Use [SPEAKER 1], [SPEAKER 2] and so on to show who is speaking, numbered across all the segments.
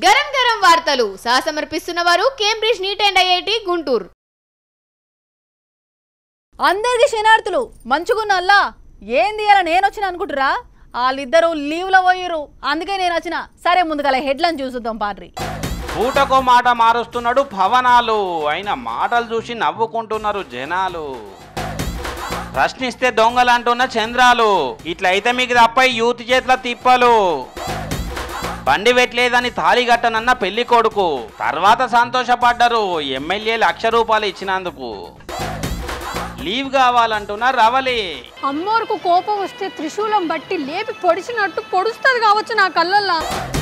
[SPEAKER 1] గరం గరం వార్తలు సహసమర్పిస్తున్న వారు Cambridge NEET and IIT Guntur
[SPEAKER 2] అందరికి శనార్థులు మంచుకున్నల్లా ఏంది అలా నేను వచ్చిన అనుకుంటురా వాళ్ళిద్దరూ లీవ్లో పోయిరు అందుకే నేను వచ్చిన సరే ముందుగా హెడ్లైన్ చూసుద్దాం పాడ్రి
[SPEAKER 3] పూటకో మాట మారుస్తున్నాడు భవనాలు అయిన మాటలు చూసి నవ్వుకుంటున్నారు జనాలు ప్రశ్నిస్తే దొంగలు అంటున్న చంద్రాలు ఇట్లయితే మీకు తప్ప యూత్ చేతుల తిప్పలు బండి పెట్టలేదని తాళి కట్టనన్న పెళ్లి కొడుకు తర్వాత సంతోషపడ్డరు ఎమ్మెల్యే లక్ష రూపాయలు ఇచ్చినందుకు లీవ్ కావాలంటున్న రవలి
[SPEAKER 4] అమ్మోరుకు కోపం వస్తే త్రిశూలం బట్టి లేపి పొడిచినట్టు పొడుస్తుంది కావచ్చు నా కళ్ళల్లా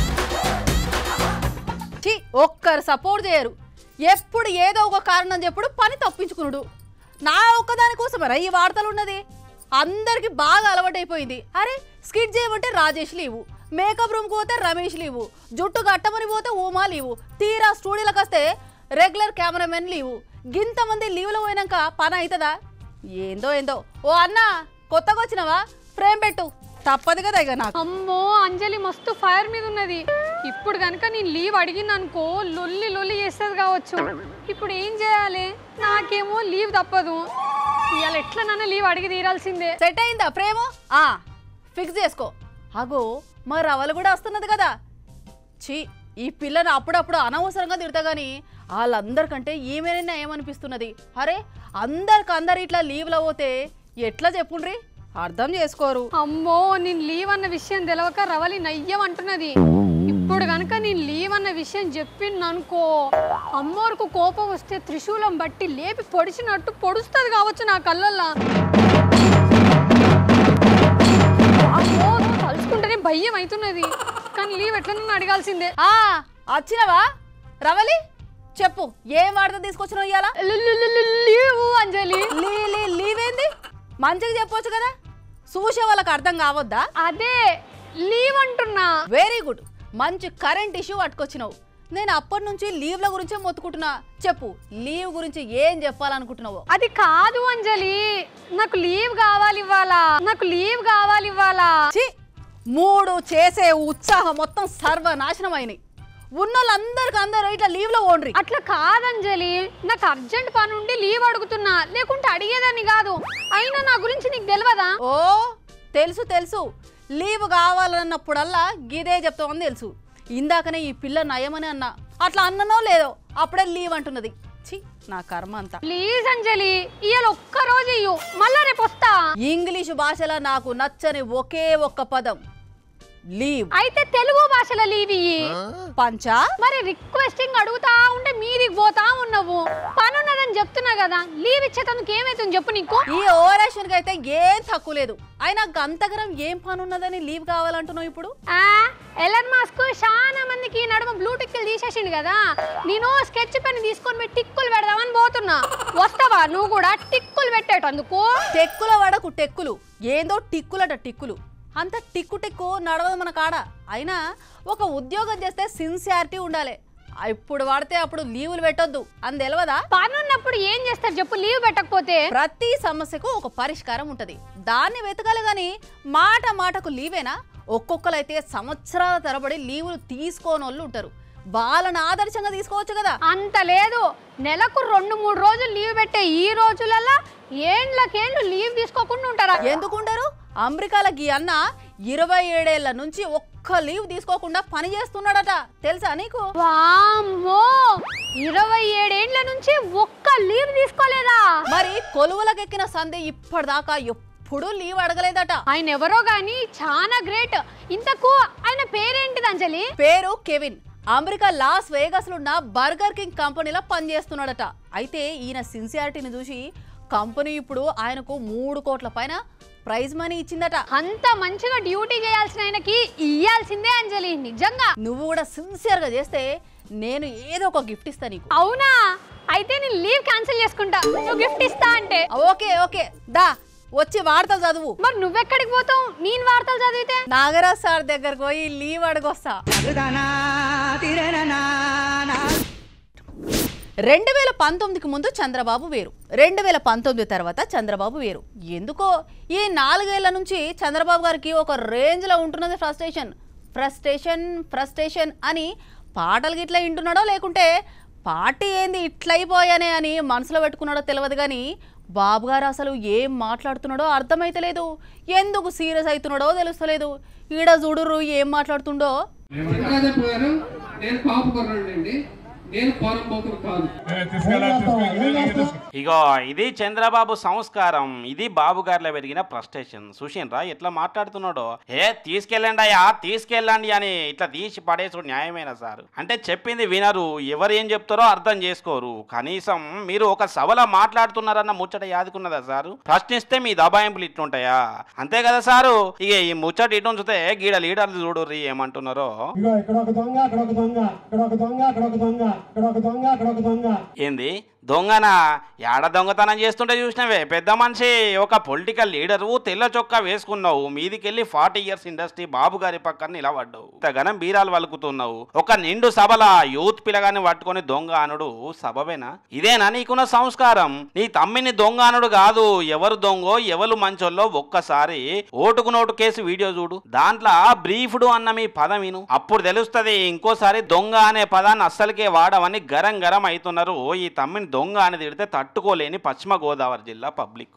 [SPEAKER 2] ఛీ ఒక్కరు సపోర్ట్ చేయరు ఎప్పుడు ఏదో ఒక కారణం చెప్పుడు పని తప్పించుకునుడు నా ఒక్కదాని కోసమరా ఈ వార్తలు ఉన్నది అందరికి బాగా అలవాటైపోయింది అరే స్కిట్ చేయమంటే రాజేష్ లీవు మేకప్ రూమ్కి పోతే రమేష్ లీవు జుట్టు కట్టమని పోతే ఉమా లీవు తీరా స్టూడియోలకు వస్తే రెగ్యులర్ కెమెరామెన్ లీవు గింతమంది లీవ్లో పోయినాక పని అవుతుందా ఏందో ఏందో ఓ అన్న కొత్తగా వచ్చినావా ఫ్రేమ్ పెట్టు తప్పదు కదా ఇక నాకు
[SPEAKER 4] అమ్మో అంజలి మస్తు ఫైర్ మీద ఉన్నది ఇప్పుడు కనుక నేను లీవ్ అడిగింది అనుకో లొల్లి లొల్లి చేస్తుంది కావచ్చు ఇప్పుడు ఏం చేయాలి నాకేమో లీవ్ తప్పదు ఇవాళ ఎట్లా నన్ను లీవ్ అడిగి తీరాల్సిందే
[SPEAKER 2] సెట్ అయిందా ప్రేమ ఆ ఫిక్స్ చేసుకో అగో మరి రవలు కూడా వస్తున్నది కదా ఛీ ఈ పిల్లని అప్పుడప్పుడు అనవసరంగా తిడతా గాని వాళ్ళందరికంటే ఈమెనైనా ఏమనిపిస్తున్నది అరే అందరికి అందరు ఇట్లా లీవ్లో పోతే ఎట్లా చెప్పుండ్రి అర్థం చేసుకోరు
[SPEAKER 4] అమ్మో నేను లీవ్ అన్న విషయం తెలవక రవలి నయ్యం అంటున్నది ఇప్పుడు కనుక నేను లీవ్ అన్న విషయం చెప్పింది అనుకో అమ్మోరుకు కోపం వస్తే త్రిశూలం బట్టి లేపి పొడిచినట్టు పొడుస్తుంది కావచ్చు నా కళ్ళల్లా అమ్మో తలుచుకుంటేనే భయం అవుతున్నది కానీ లీవ్ ఎట్లనన్నా అడగాల్సిందే
[SPEAKER 2] ఆ వచ్చినవా రవలి చెప్పు ఏం వార్త తీసుకొచ్చినావు ఇవాళ
[SPEAKER 4] లు- లు- లు- లు- లీవు అంజలి
[SPEAKER 2] లీ లీ లీవ్ ఏంది మంచిగా చెప్పొచ్చు కదా చూసే వాళ్ళకి అర్థం కావద్దా
[SPEAKER 4] అదే లీవ్ అంటున్నా
[SPEAKER 2] వెరీ గుడ్ మంచి కరెంట్ ఇష్యూ పట్టుకొచ్చినావు నేను అప్పటి నుంచి లీవ్ల గురించే మొత్తుకుంటున్నా చెప్పు లీవ్ గురించి ఏం చెప్పాలనుకుంటున్నావు
[SPEAKER 4] అది కాదు అంజలి నాకు లీవ్ కావాలి ఇవ్వాలా నాకు లీవ్ కావాలి ఇవ్వాలా
[SPEAKER 2] ఛీ! మూడు చేసే ఉత్సాహం మొత్తం సర్వనాశనం అయినాయి ఉన్న వాళ్ళందరికి అందరూ ఇట్లా లీవ్లో ఓండ్రి
[SPEAKER 4] అట్లా కాదంజలి నాకు అర్జెంట్ పని ఉండి లీవ్ అడుగుతున్నా లేకుంటే అడిగేదాన్ని కాదు అయినా నా గురించి నీకు తెలియదా
[SPEAKER 2] ఓ తెలుసు తెలుసు లీవ్ కావాలన్నప్పుడల్లా గిదే చెప్తామని తెలుసు ఇందాకనే ఈ పిల్ల నయమని అన్నా అట్లా అన్ననో లేదో అప్పుడే లీవ్ అంటున్నది ఛీ నా కర్మ అంతా
[SPEAKER 4] ప్లీజ్ అంజలి ఇవాళ ఒక్క రోజు ఇయ్యు మళ్ళా రేపు వస్తా
[SPEAKER 2] ఇంగ్లీషు భాషలో నాకు నచ్చని ఒకే ఒక్క పదం లీవ్
[SPEAKER 4] అయితే తెలుగు భాషలో లీవ్ ఇయ్యి
[SPEAKER 2] పంచా
[SPEAKER 4] మరి రిక్వెస్టింగ్ అడుగుతా ఉంటే మీదికి పోతా ఉన్నావు పని ఉన్నదని చెప్తున్నా కదా లీవ్ ఇచ్చేటందుకు ఏమైతుంది చెప్పు నీకు
[SPEAKER 2] ఈ ఓవరాక్షన్ కి అయితే ఏం తక్కువ లేదు అయినా గంతగరం ఏం పని ఉన్నదని లీవ్ కావాలంటున్నావు ఇప్పుడు
[SPEAKER 4] ఆ ఎలన్ మాస్క్ చాలా మందికి ఈ నడుమ బ్లూ టిక్కులు తీసేసిండు కదా నేను స్కెచ్ పెన్ తీసుకొని పోయి టిక్కులు పెడదామని పోతున్నా వస్తావా నువ్వు కూడా టిక్కులు పెట్టేటందుకు
[SPEAKER 2] టెక్కుల వడకు టెక్కులు ఏందో టిక్కులట టిక్కులు అంత టిక్కు టెక్కు నడవదు మన కాడ అయినా ఒక ఉద్యోగం చేస్తే సిన్సియారిటీ ఉండాలి ఇప్పుడు వాడితే అప్పుడు లీవులు పెట్టొద్దు అని తెలియదా
[SPEAKER 4] పని ఉన్నప్పుడు ఏం చేస్తారు చెప్పు లీవ్ పెట్టకపోతే
[SPEAKER 2] ప్రతి సమస్యకు ఒక పరిష్కారం ఉంటది దాన్ని వెతకాలి గాని మాట మాటకు లీవేనా ఒక్కొక్కరైతే సంవత్సరాల తరబడి లీవులు తీసుకోనోళ్ళు ఉంటారు వాళ్ళని ఆదర్శంగా తీసుకోవచ్చు కదా
[SPEAKER 4] అంత లేదు నెలకు రెండు మూడు రోజులు లీవ్ పెట్టే ఈ రోజులలో ఏండ్లకేండ్లు లీవ్ తీసుకోకుండా ఉంటారా
[SPEAKER 2] ఎందుకుంటారు అమెరికాలకి ఈ అన్న ఇరవై ఏడేళ్ల నుంచి ఒక్క లీవ్ తీసుకోకుండా పని చేస్తున్నాడట తెలుసా నీకు
[SPEAKER 4] వామ్మో ఇరవై ఏడేండ్ల నుంచి ఒక్క లీవ్ తీసుకోలేదా
[SPEAKER 2] మరి కొలువులకెక్కిన సందే ఇప్పటిదాకా ఎప్పుడూ లీవ్ అడగలేదట
[SPEAKER 4] ఆయన ఎవరో గాని చాలా గ్రేట్ ఇంతకు ఆయన పేరేంటిది అంజలి
[SPEAKER 2] పేరు కెవిన్ అమెరికా లాస్ వేగస్ ఉన్న బర్గర్ కింగ్ కంపెనీలో పనిచేస్తున్నాడట అయితే ఈయన సిన్సియారిటీని చూసి కంపెనీ ఇప్పుడు ఆయనకు మూడు కోట్ల పైన ప్రైజ్ మనీ ఇచ్చిందట
[SPEAKER 4] అంత మంచిగా డ్యూటీ చేయాల్సిన ఆయనకి ఇయ్యాల్సిందే అంజలి నిజంగా
[SPEAKER 2] నువ్వు కూడా సిన్సియర్గా చేస్తే నేను ఏదో ఒక గిఫ్ట్ ఇస్తా నీకు
[SPEAKER 4] అవునా అయితే నేను లీవ్ క్యాన్సిల్ చేసుకుంటా నువ్వు గిఫ్ట్ ఇస్తా అంటే
[SPEAKER 2] ఓకే ఓకే దా వచ్చి వార్తలు చదువు
[SPEAKER 4] మరి నువ్వెక్కడికి పోతావు నేను వార్తలు చదివితే
[SPEAKER 2] నాగరాజ్ సార్ దగ్గరకు పోయి లీవ్ అడగొస్తా రెండు వేల పంతొమ్మిదికి ముందు చంద్రబాబు వేరు రెండు వేల పంతొమ్మిది తర్వాత చంద్రబాబు వేరు ఎందుకో ఈ నాలుగేళ్ల నుంచి చంద్రబాబు గారికి ఒక రేంజ్లో ఉంటున్నది ఫ్రస్ట్రేషన్ ఫ్రస్ట్రేషన్ ఫ్రస్ట్రేషన్ అని పాటలు గిట్లా వింటున్నాడో లేకుంటే పార్టీ ఏంది ఇట్లయిపోయానే అని మనసులో పెట్టుకున్నాడో తెలియదు కానీ బాబు గారు అసలు ఏం మాట్లాడుతున్నాడో అర్థమైతలేదు ఎందుకు సీరియస్ అవుతున్నాడో తెలుస్తలేదు ఈడ చూడురు ఏం మాట్లాడుతుండో
[SPEAKER 5] వెంకటరాజప్ప గారు నేను కాపు కుర్రాడినండి నేను పోరంబోకులు కాదు
[SPEAKER 3] ఇగో ఇది చంద్రబాబు సంస్కారం ఇది బాబు గారిలో పెరిగిన ఫ్రస్ట్రేషన్ చూసిండ్రా ఎట్లా మాట్లాడుతున్నాడో ఏ తీసుకెళ్ళండి అయ్యా తీసుకెళ్ళండి అని ఇట్లా తీసి పడేసుడు న్యాయమైన సార్ అంటే చెప్పింది వినరు ఎవరు ఏం చెప్తారో అర్థం చేసుకోరు కనీసం మీరు ఒక సభలో మాట్లాడుతున్నారన్న ముచ్చట యాదుకున్నదా సారు ప్రశ్నిస్తే మీ దబాయింపులు ఇట్లుంటాయా అంతే కదా సారు ఇక ఈ ముచ్చట ఇటు ఉంచితే గీడ లీడర్లు చూడుర్రి ఏమంటున్నారో
[SPEAKER 6] ఇగో ఇక్కడ ఒక దొంగ అక్కడ ఒక దొంగ ఇక్కడ ఒక దొంగ అక్కడ ఒక దొంగ ఇక్కడ ఒక దొంగ అక్కడ ఒక దొంగ
[SPEAKER 3] ఏంది దొంగనా యాడ దొంగతనం చేస్తుంటే చూసినవే పెద్ద మనిషి ఒక పొలిటికల్ లీడరు తెల్ల చొక్కా వేసుకున్నావు మీదికెళ్ళి ఫార్టీ ఇయర్స్ ఇండస్ట్రీ బాబు గారి పక్కన నిలబడ్డావు ఇంతగానం బీరాలు వలుకుతున్నావు ఒక నిండు సభల యూత్ పిల్లగాని పట్టుకొని దొంగ అనుడు సబబేనా ఇదేనా నీకున్న సంస్కారం నీ తమ్మిని దొంగ అనుడు కాదు ఎవరు దొంగో ఎవరు మంచోళ్ళో ఒక్కసారి ఓటుకు నోటు కేసు వీడియో చూడు దాంట్లో బ్రీఫ్డ్ అన్న మీ పదం విను అప్పుడు తెలుస్తుంది ఇంకోసారి దొంగ అనే పదాన్ని అస్సలకే వాడమని గరం గరం అవుతున్నారు ఈ తమ్మిని దొంగ అని తిడితే తట్టుకోలేని పశ్చిమ గోదావరి జిల్లా పబ్లిక్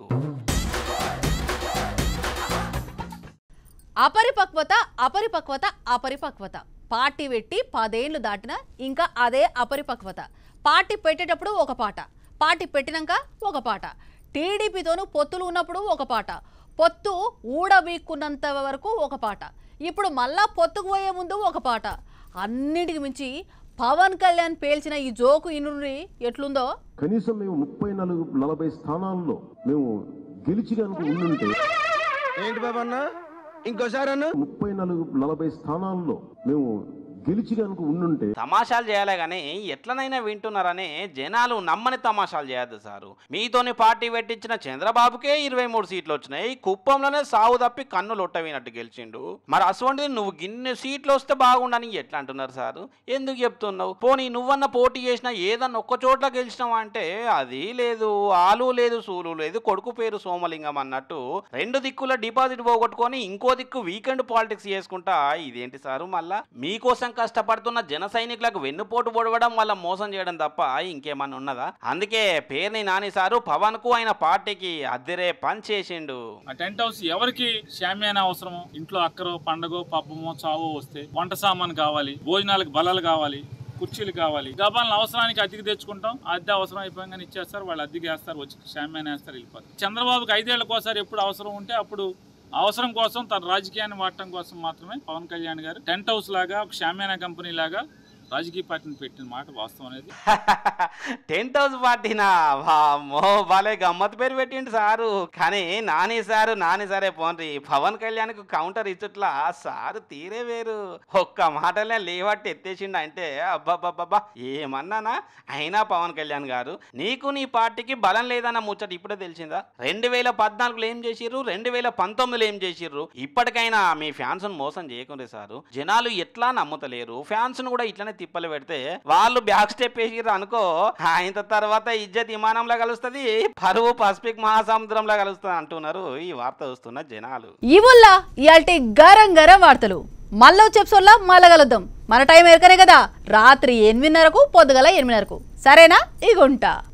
[SPEAKER 2] అపరిపక్వత అపరిపక్వత అపరిపక్వత పార్టీ పెట్టి పదేళ్ళు దాటినా ఇంకా అదే అపరిపక్వత పార్టీ పెట్టేటప్పుడు ఒక పాట పార్టీ పెట్టినాక ఒక పాట టీడీపీతోనూ పొత్తులు ఉన్నప్పుడు ఒక పాట పొత్తు ఊడబీక్కున్నంత వరకు ఒక పాట ఇప్పుడు మళ్ళా పొత్తుకు పోయే ముందు ఒక పాట అన్నిటికి మించి పవన్ కళ్యాణ్ పేల్చిన ఈ జోకు ఇనురి ఎట్లుందో
[SPEAKER 7] కనీసం మేము ముప్పై నలుగు నలభై స్థానాల్లో మేము గెలిచి కనుక ఉండుంటే
[SPEAKER 8] ఏంటి బాబు అన్న ఇంకోసారి అన్న
[SPEAKER 7] ముప్పై నలుగు నలభై స్థానాల్లో మేము గెలిచి కనుక ఉండుంటే
[SPEAKER 3] తమాషాలు చేయాలి కానీ ఎట్లనైనా వింటున్నారని జనాలు నమ్మని తమాషాలు చేయొద్దు సారు మీతోని పార్టీ పెట్టించిన చంద్రబాబుకే ఇరవై మూడు సీట్లు వచ్చినాయి కుప్పంలోనే సాగు తప్పి కన్ను లొట్టవినట్టు గెలిచిండు మరి అసలు నువ్వు గిన్నె సీట్లు వస్తే బాగుండని ఎట్లా అంటున్నారు సారు ఎందుకు చెప్తున్నావు పోనీ నువ్వన్న పోటీ చేసినా ఏదన్నా ఒక్క చోట్ల గెలిచినావా అంటే అది లేదు ఆలు లేదు సూలు లేదు కొడుకు పేరు సోమలింగం అన్నట్టు రెండు దిక్కుల డిపాజిట్ పోగొట్టుకొని ఇంకో దిక్కు వీకెండ్ పాలిటిక్స్ చేసుకుంటా ఇదేంటి సారు మళ్ళా మీకోసం కష్టపడుతున్న జన సైనికులకు వెన్నుపోటు పొడవడం వల్ల మోసం చేయడం తప్ప ఇంకేమన్నా ఉన్నదా అందుకే పేరుని నాని సారు పవన్ కు ఆయన పార్టీకి అద్దెరే పని చేసిండు
[SPEAKER 9] ఆ టెంట్ హౌస్ ఎవరికి షామ్యానా అవసరమో ఇంట్లో అక్కరో పండగో పబ్బమో చావో వస్తే వంట సామాన్ కావాలి భోజనాలకు బలాలు కావాలి కుర్చీలు కావాలి గబాలను అవసరానికి అద్దెకి తెచ్చుకుంటాం అద్దె అవసరం అయిపోగానే ఇచ్చేస్తారు వాళ్ళు అద్దెకి వేస్తారు వచ్చి షామ్యాన్ వేస్తారు వెళ్ళిపోతారు చంద్రబాబుకి ఐదేళ్లకోసారి ఎప్పుడు అవసరం ఉంటే అప్పుడు అవసరం కోసం తన రాజకీయాన్ని వాడటం కోసం మాత్రమే పవన్ కళ్యాణ్ గారు టెంట్ హౌస్ లాగా ఒక షామ్యానా కంపెనీ లాగా రాజకీయ పార్టీని పెట్టిన మాట వాస్తవం అనేది
[SPEAKER 3] టెంట్ హౌస్ పార్టీనా వామ్మో భలే గమ్మత్ పేరు పెట్టిండు సారు కానీ నాని సారు నాని సరే పోన్రి పవన్ కళ్యాణ్కు కౌంటర్ ఇచ్చుట్లా సారు తీరే వేరు ఒక్క మాటలే లేవట్టి ఎత్తేసిండు అంటే అబ్బాబ్బాబ్బా ఏమన్నానా అయినా పవన్ కళ్యాణ్ గారు నీకు నీ పార్టీకి బలం లేదన్న ముచ్చట ఇప్పుడే తెలిసిందా రెండు వేల పద్నాలుగులో ఏం చేసిర్రు రెండు వేల పంతొమ్మిదిలో ఏం చేసిర్రు ఇప్పటికైనా మీ ఫ్యాన్స్ మోసం చేయకుండే సారు జనాలు ఎట్లా నమ్ముతలేరు ఫ్యాన్స్ కూడా ఇట్లనే తిప్పలు పెడితే వాళ్ళు బ్యాక్ స్టెప్ వేసిర్రు అనుకో ఆయన తర్వాత ఇజ్జత్ విమానంలో కలుస్తుంది పరువు పసిఫిక్ మహాసముద్రంలో కలుస్తుంది అంటున్నారు ఈ వార్త చూస్తున్న జనాలు
[SPEAKER 2] ఇవుల్లా ఇయాల్టి గరం గరం వార్తలు మళ్ళీ చెప్సోల్లా మళ్ళా కలుద్దాం మన టైం ఎరకనే కదా రాత్రి ఎనిమిదిన్నరకు పొద్దుగల ఎనిమిదిన్నరకు సరేనా ఇగుంటా